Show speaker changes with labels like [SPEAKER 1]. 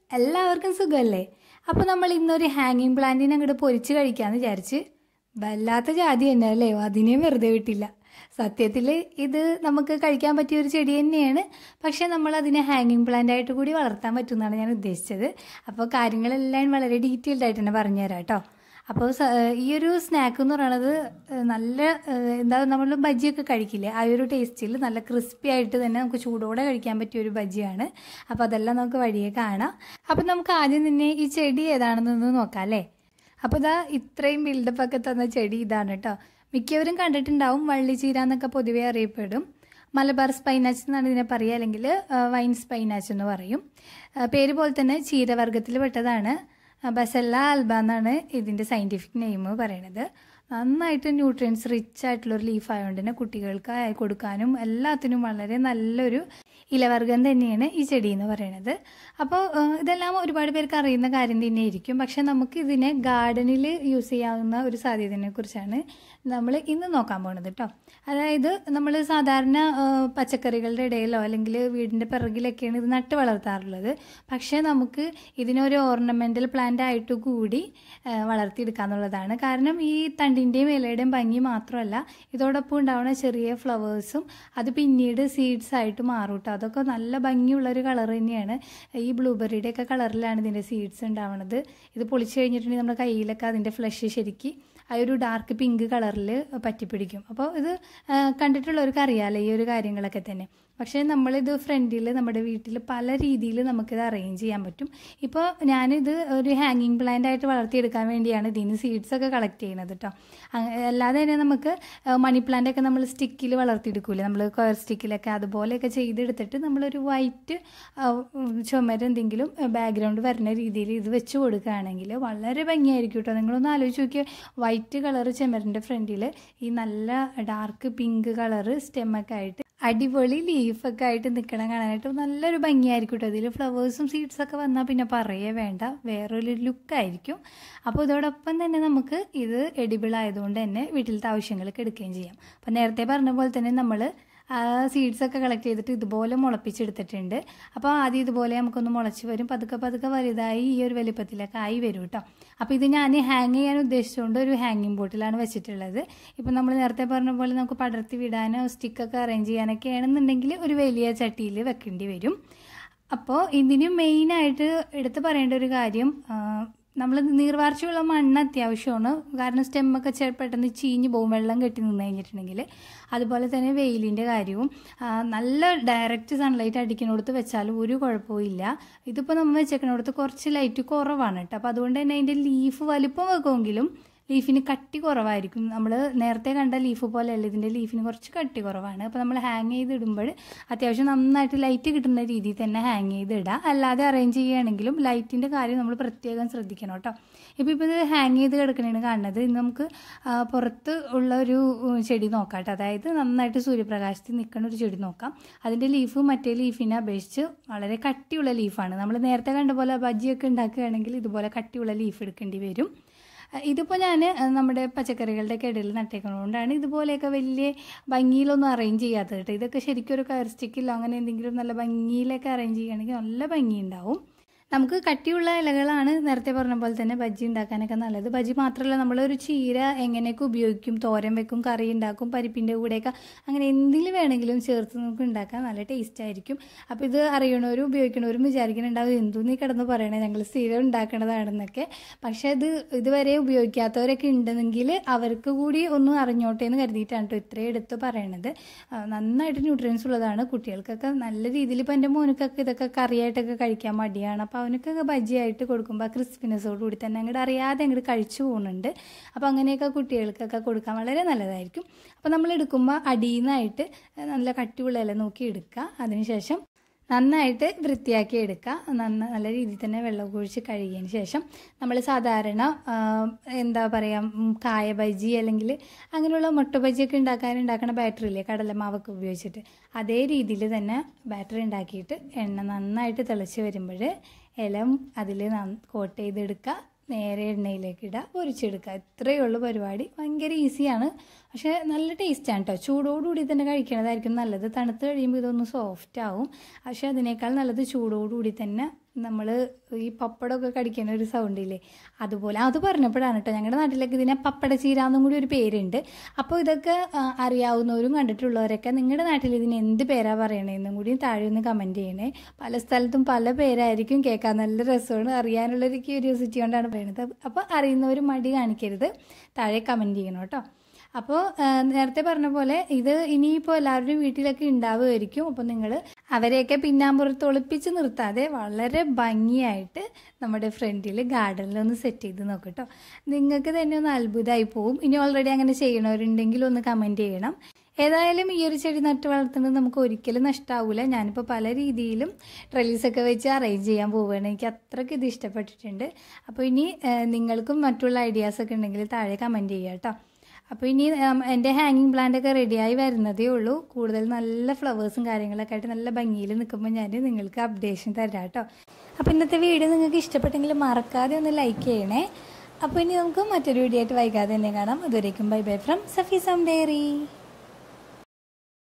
[SPEAKER 1] എല്ലാവർക്കും സുഖമല്ലേ അപ്പോൾ നമ്മൾ ഇന്നൊരു ഹാങ്ങിങ് പ്ലാന്റിനെ അങ്ങോട്ട് പൊരിച്ച് കഴിക്കാമെന്ന് വിചാരിച്ച് വല്ലാത്ത ജാതി തന്നെ അല്ലേ അതിനെയും വെറുതെ വിട്ടില്ല സത്യത്തിൽ ഇത് നമുക്ക് കഴിക്കാൻ പറ്റിയ ഒരു ചെടി തന്നെയാണ് പക്ഷേ നമ്മൾ അതിനെ ഹാങ്ങിങ് പ്ലാന്റ് ആയിട്ട് കൂടി വളർത്താൻ പറ്റുമെന്നാണ് ഞാൻ ഉദ്ദേശിച്ചത് അപ്പോൾ കാര്യങ്ങളെല്ലാം വളരെ ഡീറ്റെയിൽഡ് ആയിട്ട് തന്നെ പറഞ്ഞുതരാം കേട്ടോ അപ്പോൾ സ- ഈ ഒരു സ്നാക്ക് എന്ന് പറയുന്നത് ഏഹ്, നല്ല ഏഹ്, എന്താ നമ്മൾ ബജ്ജിയൊക്കെ കഴിക്കില്ലേ ആ ഒരു ടേസ്റ്റിൽ നല്ല ക്രിസ്പി ആയിട്ട് തന്നെ നമുക്ക് ചൂടോടെ കഴിക്കാൻ പറ്റിയ ഒരു ബജ്ജിയാണ് അപ്പോൾ അതെല്ലാം നമുക്ക് വഴിയെ കാണാം അപ്പോൾ നമുക്ക് ആദ്യം തന്നെ ഈ ചെടി ഏതാണെന്നൊന്ന് നോക്കാം അല്ലേ അപ്പോൾ ഇതാ ഇത്രയും ബിൽഡപ്പ് ഒക്കെ തന്ന ചെടി ഇതാണ് കേട്ടോ മിക്കവരും കണ്ടിട്ടുണ്ടാവും വള്ളിച്ചീര എന്നൊക്കെ പൊതുവേ അറിയപ്പെടും മലബാർ സ്പൈനാച്ച് എന്നാണ് ഇതിനെ പറയുക അല്ലെങ്കിൽ വൈൻ സ്പൈനാച്ച് എന്ന് പറയും ആ, പേര് പോലെ തന്നെ ചീരവർഗത്തിൽ പെട്ടതാണ് ബസല്ല ആൽബ എന്നാണ് ഇതിൻ്റെ സയൻറ്റിഫിക് നെയിം പറയണത് നന്നായിട്ട് ന്യൂട്രിയൻസ് റിച്ച് ആയിട്ടുള്ളൊരു ലീഫ് ആയതുകൊണ്ട് തന്നെ കുട്ടികൾക്ക് ആയി കൊടുക്കാനും എല്ലാത്തിനും വളരെ നല്ലൊരു ഇലവർഗം തന്നെയാണ് ഈ ചെടി എന്ന് പറയുന്നത് അപ്പോൾ ഏഹ്, ഇതെല്ലാം ഒരുപാട് പേർക്ക് അറിയുന്ന കാര്യം തന്നെയായിരിക്കും പക്ഷെ നമുക്ക് ഇതിനെ ഗാർഡനിൽ യൂസ് ചെയ്യാവുന്ന ഒരു സാധ്യതയെ കുറിച്ചാണ് നമ്മൾ ഇന്ന് നോക്കാൻ പോണത് കേട്ടോ അതായത് നമ്മൾ സാധാരണ ഏഹ്, പച്ചക്കറികളുടെ ഇടയിലോ അല്ലെങ്കിൽ വീടിൻ്റെ പിറകിലൊക്കെയാണ് ഇത് നട്ട് വളർത്താറുള്ളത് പക്ഷേ നമുക്ക് ഇതിനൊരു ഓർണമെൻ്റൽ പ്ലാന്റ് ആയിട്ട് കൂടി ഏഹ്, വളർത്തിയെടുക്കാന്നുള്ളതാണ് കാരണം ഈ തണ്ടിൻ്റെയും ഇലയുടെയും ഭംഗി മാത്രമല്ല ഇതോടൊപ്പം ഉണ്ടാവുന്ന ചെറിയ ഫ്ലവേഴ്സും അത് പിന്നീട് സീഡ്സ് ആയിട്ട് മാറും കേട്ടോ അതൊക്കെ നല്ല ഭംഗിയുള്ള ഒരു കളർ തന്നെയാണ് ഈ ബ്ലൂബെറിയുടെ ഒക്കെ കളറിലാണ് ഇതിൻ്റെ സീഡ്സ് ഉണ്ടാവുന്നത് ഇത് പൊളിച്ചു കഴിഞ്ഞിട്ടുണ്ടെങ്കിൽ നമ്മുടെ കയ്യിലൊക്കെ അതിൻ്റെ ഫ്ലഷ് ശരിക്ക് ആ ഒരു ഡാർക്ക് പിങ്ക് കളറിൽ പറ്റിപ്പിടിക്കും അപ്പോൾ ഇത് ആ, കണ്ടിട്ടുള്ളവർക്ക് അറിയാമല്ലോ ഈ ഒരു കാര്യങ്ങളൊക്കെ തന്നെ പക്ഷേ നമ്മളിത് ഫ്രണ്ടിൽ നമ്മുടെ വീട്ടിൽ പല രീതിയിൽ നമുക്കിത് അറേഞ്ച് ചെയ്യാൻ പറ്റും ഇപ്പോൾ ഞാനിത് ഒരു ഹാങ്ങിങ് പ്ലാന്റ് ആയിട്ട് വളർത്തിയെടുക്കാൻ വേണ്ടിയാണ് ഇതിന് സീഡ്സ് ഒക്കെ കളക്ട് ചെയ്യുന്നത് കേട്ടോ അങ്ങ- അല്ലാതെ തന്നെ നമുക്ക് മണി പ്ലാന്റ് ഒക്കെ നമ്മൾ സ്റ്റിക്കിൽ വളർത്തിയെടുക്കൂലേ നമ്മൾ കൊയർ സ്റ്റിക്കിലൊക്കെ അതുപോലെയൊക്കെ ചെയ്തെടുത്തിട്ട് നമ്മളൊരു വൈറ്റ് ചുമര് എന്തെങ്കിലും ബാക്ക്ഗ്രൗണ്ട് വരുന്ന രീതിയിൽ ഇത് വെച്ച് കൊടുക്കുകയാണെങ്കിൽ വളരെ ഭംഗിയായിരിക്കും കേട്ടോ നിങ്ങളൊന്ന് ആലോചിച്ച് നോക്കിയാൽ വൈറ്റ് കളർ ചുമരിൻ്റെ ഫ്രണ്ടിൽ ഈ നല്ല ഡാർക്ക് പിങ്ക് കളറ് സ്റ്റെമ്മൊക്കെ ആയിട്ട് അടിപൊളി ലീഫൊക്കെ ആയിട്ട് നിൽക്കണം കാണാനായിട്ട് നല്ലൊരു ഭംഗിയായിരിക്കും കേട്ടോ ഇതിൽ ഫ്ലവേഴ്സും സീഡ്സൊക്കെ വന്നാൽ പിന്നെ പറയേ വേണ്ട വേറൊരു ലുക്കായിരിക്കും അപ്പോൾ ഇതോടൊപ്പം തന്നെ നമുക്ക് ഇത് എഡിബിൾ ആയതുകൊണ്ട് തന്നെ വീട്ടിലത്തെ ആവശ്യങ്ങൾക്ക് എടുക്കുകയും ചെയ്യാം അപ്പോൾ നേരത്തെ പറഞ്ഞ പോലെ തന്നെ നമ്മൾ ആ സീഡ്സ് ഒക്കെ കളക്ട് ചെയ്തിട്ട് ഇതുപോലെ മുളപ്പിച്ചെടുത്തിട്ടുണ്ട് അപ്പോൾ ആദ്യം ഇതുപോലെ നമുക്കൊന്ന് മുളച്ച് വരും പതുക്കെ പതുക്കെ വലുതായി ഈ ഒരു വലിപ്പത്തിലൊക്കെ ആയി വരും കേട്ടോ അപ്പോൾ ഇത് ഞാൻ ഹാങ് ചെയ്യാൻ ഉദ്ദേശിച്ചുകൊണ്ട് ഒരു ഹാങ്ങിങ് ബോട്ടിലാണ് വെച്ചിട്ടുള്ളത് ഇപ്പോൾ നമ്മൾ നേരത്തെ പറഞ്ഞ പോലെ നമുക്ക് പടർത്തി വിടാനോ സ്റ്റിക്കൊക്കെ അറേഞ്ച് ചെയ്യാനൊക്കെ ആണെന്നുണ്ടെങ്കിൽ ഒരു വലിയ ചട്ടിയിൽ വെക്കേണ്ടി വരും അപ്പോൾ ഇതിന് മെയിനായിട്ട് എടുത്ത് പറയേണ്ട ഒരു കാര്യം നമ്മൾ നീർവാർച്ചയുള്ള മണ്ണ് അത്യാവശ്യമാണ് കാരണം സ്റ്റെമ്മൊക്കെ ചെ- പെട്ടെന്ന് ചീഞ്ഞ് പോകും വെള്ളം കെട്ടി നിന്ന് കഴിഞ്ഞിട്ടുണ്ടെങ്കിൽ അതുപോലെ തന്നെ വെയിലിൻ്റെ കാര്യവും ആ, നല്ല ഡയറക്റ്റ് സൺലൈറ്റ് അടിക്കുന്നിടത്ത് വെച്ചാലും ഒരു കുഴപ്പവും ഇല്ല ഇതിപ്പോൾ നമ്മൾ വെച്ചേക്കുന്നിടത്ത് കുറച്ച് ലൈറ്റ് കുറവാണ് കേട്ടോ അപ്പോൾ അതുകൊണ്ട് തന്നെ അതിൻ്റെ ലീഫ് വലിപ്പം വെക്കുമെങ്കിലും ലീഫിന് കട്ടി കുറവായിരിക്കും നമ്മൾ നേരത്തെ കണ്ട ലീഫ് പോലെയല്ല ഇതിൻ്റെ ലീഫിന് കുറച്ച് കട്ടി കുറവാണ് അപ്പോൾ നമ്മൾ ഹാങ് ചെയ്ത് ഇടുമ്പോൾ അത്യാവശ്യം നന്നായിട്ട് ലൈറ്റ് കിട്ടുന്ന രീതിയിൽ തന്നെ ഹാങ് ചെയ്ത് ഇടാം അല്ലാതെ അറേഞ്ച് ചെയ്യുകയാണെങ്കിലും ലൈറ്റിൻ്റെ കാര്യം നമ്മൾ പ്രത്യേകം ശ്രദ്ധിക്കണം കേട്ടോ ഇപ്പോൾ ഇപ്പോൾ ഇത് ഹാങ് ചെയ്ത് കിടക്കണേണ് കാണുന്നത് ഇന്ന് നമുക്ക് ആ, പുറത്ത് ഉള്ള ഒരു ഉം, ചെടി നോക്കാം കേട്ടോ അതായത് നന്നായിട്ട് സൂര്യപ്രകാശത്തിൽ നിൽക്കുന്ന ഒരു ചെടി നോക്കാം അതിൻ്റെ ലീഫ് മറ്റേ ലീഫിനെ അപേക്ഷിച്ച് വളരെ കട്ടിയുള്ള ലീഫാണ് നമ്മൾ നേരത്തെ കണ്ട പോലെ ബജ്ജിയൊക്കെ ഉണ്ടാക്കുകയാണെങ്കിൽ ഇതുപോലെ കട്ടിയുള്ള ലീഫ് എടുക്കേണ്ടി വരും ഇതിപ്പോൾ ഞാൻ നമ്മുടെ പച്ചക്കറികളുടെ ഒക്കെ ഇടയിൽ നട്ടേക്കുന്നതുകൊണ്ടാണ് ഇതുപോലെയൊക്കെ വലിയ ഭംഗിയിലൊന്നും അറേഞ്ച് ചെയ്യാത്തത് കേട്ടോ ഇതൊക്കെ ശരിക്കും ഒരു കയർ സ്റ്റിക്കിലോ അങ്ങനെ എന്തെങ്കിലും നല്ല ഭംഗിയിലൊക്കെ അറേഞ്ച് ചെയ്യുകയാണെങ്കിൽ നല്ല ഭംഗി ഉണ്ടാവും നമുക്ക് കട്ടിയുള്ള ഇലകളാണ് നേരത്തെ പറഞ്ഞ പോലെ തന്നെ ബജ്ജി ഉണ്ടാക്കാനൊക്കെ നല്ലത് ബജ്ജി മാത്രമല്ല നമ്മളൊരു ചീര എങ്ങനെയൊക്കെ ഉപയോഗിക്കും തോരൻ വെക്കും കറി ഉണ്ടാക്കും പരിപ്പിൻ്റെ കൂടെയൊക്കെ അങ്ങനെ എന്തിൽ വേണമെങ്കിലും ചേർത്ത് നമുക്ക് ഉണ്ടാക്കാൻ നല്ല ടേസ്റ്റ് ആയിരിക്കും അപ്പോൾ ഇത് അറിയണവരും ഉപയോഗിക്കണവരും വിചാരിക്കുന്നുണ്ടാവും എന്തു നീ കിടന്ന് പറയണേ ഞങ്ങൾ സ്ഥിരം ഉണ്ടാക്കണതാണെന്നൊക്കെ പക്ഷേ ഇത് ഇതുവരെ ഉപയോഗിക്കാത്തവരൊക്കെ ഉണ്ടെങ്കിൽ അവർക്ക് കൂടി ഒന്ന് അറിഞ്ഞോട്ടെ എന്ന് കരുതിയിട്ടാണ് കേട്ടോ ഇത്രയും എടുത്ത് പറയണത് ആ, നന്നായിട്ട് ന്യൂട്രിയൻസ് ഉള്ളതാണ് കുട്ടികൾക്കൊക്കെ നല്ല രീതിയിൽ ഇപ്പോൾ എൻ്റെ മോനക്കൊക്കെ ഇതൊക്കെ കറിയായിട്ടൊക്കെ കഴിക്കാൻ മടിയാണ് അപ്പോൾ അവനക്കൊക്കെ ബജ്ജിയായിട്ട് കൊടുക്കുമ്പോൾ ആ ക്രിസ്പിനെസ്സോട് കൂടി തന്നെ അങ്ങോട്ട് അറിയാതെ അങ്ങോട്ട് കഴിച്ചു പോകുന്നുണ്ട് അപ്പോൾ അങ്ങനെയൊക്കെ കുട്ടികൾക്കൊക്കെ കൊടുക്കാൻ വളരെ നല്ലതായിരിക്കും അപ്പോൾ നമ്മൾ എടുക്കുമ്പോൾ അടിയിൽ നിന്നായിട്ട് നല്ല കട്ടിയുള്ള ഇല നോക്കി എടുക്കുക അതിനുശേഷം നന്നായിട്ട് വൃത്തിയാക്കി എടുക്കുക നന്ന നല്ല രീതിയിൽ തന്നെ വെള്ളം ഒഴിച്ച് കഴുകിയതിന് ശേഷം നമ്മൾ സാധാരണ ആ, എന്താ പറയുക ഉം, കായ ബജി അല്ലെങ്കിൽ അങ്ങനെയുള്ള മുട്ട ബജിയൊക്കെ ഉണ്ടാക്കാൻ ഉണ്ടാക്കുന്ന ബാറ്ററി ഇല്ലേ കടലമാവൊക്കെ ഉപയോഗിച്ചിട്ട് അതേ രീതിയിൽ തന്നെ ബാറ്ററി ഉണ്ടാക്കിയിട്ട് എണ്ണ നന്നായിട്ട് തിളച്ച് വരുമ്പോൾ ഇലം അതിൽ കോട്ട് ചെയ്തെടുക്കുക നേരെ എണ്ണയിലേക്ക് ഇടുക പൊരിച്ചെടുക്കുക ഇത്രയേ ഉള്ളൂ പരിപാടി ഭയങ്കര ഈസിയാണ് പക്ഷേ നല്ല ടേസ്റ്റാണ് കേട്ടോ ചൂടോടുകൂടി തന്നെ കഴിക്കണതായിരിക്കും നല്ലത് തണുത്ത് കഴിയുമ്പോൾ ഇതൊന്ന് സോഫ്റ്റ് ആവും പക്ഷേ അതിനേക്കാൾ നല്ലത് ചൂടോടുകൂടി തന്നെ നമ്മൾ ഈ പപ്പടമൊക്കെ കടിക്കുന്ന ഒരു സൗണ്ട് ഇല്ലേ അതുപോലെ അത് പറഞ്ഞപ്പോഴാണ് കേട്ടോ ഞങ്ങളുടെ നാട്ടിലൊക്കെ ഇതിനെ പപ്പട ചീരാന്നും കൂടി ഒരു പേരുണ്ട് അപ്പോൾ ഇതൊക്കെ ആ, അറിയാവുന്നവരും കണ്ടിട്ടുള്ളവരൊക്കെ നിങ്ങളുടെ നാട്ടിൽ ഇതിന് എന്ത് പേരാ പറയണതെന്നും കൂടി താഴെ ഒന്ന് കമൻറ്റ് ചെയ്യണേ പല സ്ഥലത്തും പല പേരായിരിക്കും കേൾക്കാൻ നല്ല രസമാണ് അറിയാനുള്ളൊരു ക്യൂരിയോസിറ്റി കൊണ്ടാണ് പറയുന്നത് അപ്പോൾ അറിയുന്നവർ മടി കാണിക്കരുത് താഴെ കമൻറ്റ് ചെയ്യണം കേട്ടോ അപ്പോൾ നേരത്തെ പറഞ്ഞ പോലെ ഇത് ഇനിയിപ്പോൾ എല്ലാവരുടെയും വീട്ടിലൊക്കെ ഉണ്ടാവുമായിരിക്കും അപ്പോൾ നിങ്ങൾ അവരെയൊക്കെ പിന്നാമ്പുറത്ത് ഒളിപ്പിച്ച് നിർത്താതെ വളരെ ഭംഗിയായിട്ട് നമ്മുടെ ഫ്രണ്ടിൽ ഗാർഡനിൽ ഒന്ന് സെറ്റ് ചെയ്ത് നോക്കട്ടോ നിങ്ങൾക്ക് തന്നെ ഒന്ന് അത്ഭുതമായി പോവും ഇനി ഓൾറെഡി അങ്ങനെ ചെയ്യണവരുണ്ടെങ്കിൽ ഒന്ന് കമൻറ്റ് ചെയ്യണം ഏതായാലും ഈ ഒരു ചെടി നട്ട് വളർത്തുന്നത് നമുക്ക് ഒരിക്കലും നഷ്ടാവൂല ഞാനിപ്പോൾ പല രീതിയിലും ട്രെല്ലീസൊക്കെ വെച്ച് അറേഞ്ച് ചെയ്യാൻ പോവുകയാണ് എനിക്ക് അത്രയ്ക്ക് ഇത് ഇഷ്ടപ്പെട്ടിട്ടുണ്ട് അപ്പോൾ ഇനി ഏഹ്, നിങ്ങൾക്കും മറ്റുള്ള ഐഡിയാസൊക്കെ ഉണ്ടെങ്കിൽ താഴെ കമൻറ്റ് ചെയ്യുക കേട്ടോ അപ്പോൾ ഇനി ഉം, എൻ്റെ ഹാങ്ങിങ് പ്ലാന്റ് ഒക്കെ റെഡിയായി വരുന്നതേ ഉള്ളൂ കൂടുതൽ നല്ല ഫ്ലവേഴ്സും കാര്യങ്ങളൊക്കെ ആയിട്ട് നല്ല ഭംഗിയിൽ നിൽക്കുമ്പോൾ ഞാൻ നിങ്ങൾക്ക് അപ്ഡേഷൻ തരാം കേട്ടോ അപ്പോൾ ഇന്നത്തെ വീഡിയോ നിങ്ങൾക്ക് ഇഷ്ടപ്പെട്ടെങ്കിൽ മറക്കാതെ ഒന്ന് ലൈക്ക് ചെയ്യണേ അപ്പോൾ ഇനി നമുക്ക് മറ്റൊരു വീഡിയോ ആയിട്ട് വൈകാതെ തന്നെ കാണാം അതുവരേക്കും ബൈ ബൈ ഫ്രം സഫീസം ഡയറി